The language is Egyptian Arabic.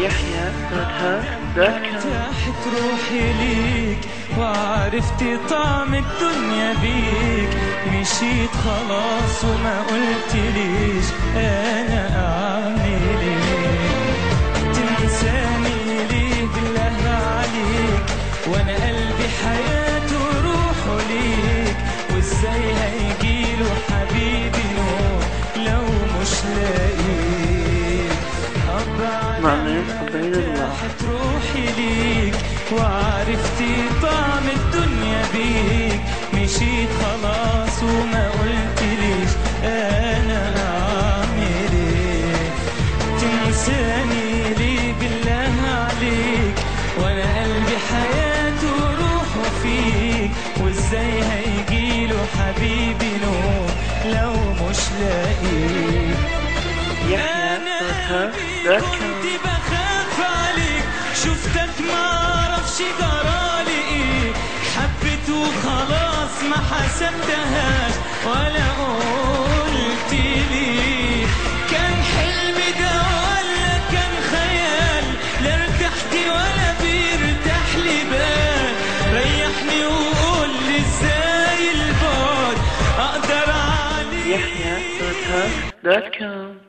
يحيى ارتاحت روحي ليك وعرفت طعم الدنيا بيك مشيت خلاص وما قلت ليش انا اعمل ايه تنساني ليه بالله عليك وانا قلبي حياته وروحه ليك وازاي هيجيله حبيبي نور لو مش لاقيك أبعد معلش بعيد الله ارتاحت روحي ليك وعرفت طعم الدنيا بيك مشيت خلاص وما قلت ليش انا اعمل ايه تنساني ليه بالله عليك وانا قلبي حياته وروحه فيك وازاي هيجيله حبيبي نور لو مش لاقيك يحيى انا دوت كنت بخاف عليك شفتك ما اعرفش جرالي ايه حبيت وخلاص ما حسبتهاش ولا قلت لي كان حلم ده ولا كان خيال لا ارتحت ولا بيرتاح لي بال ريحني وقول لي ازاي البعد اقدر عليه يحيى دوت كوم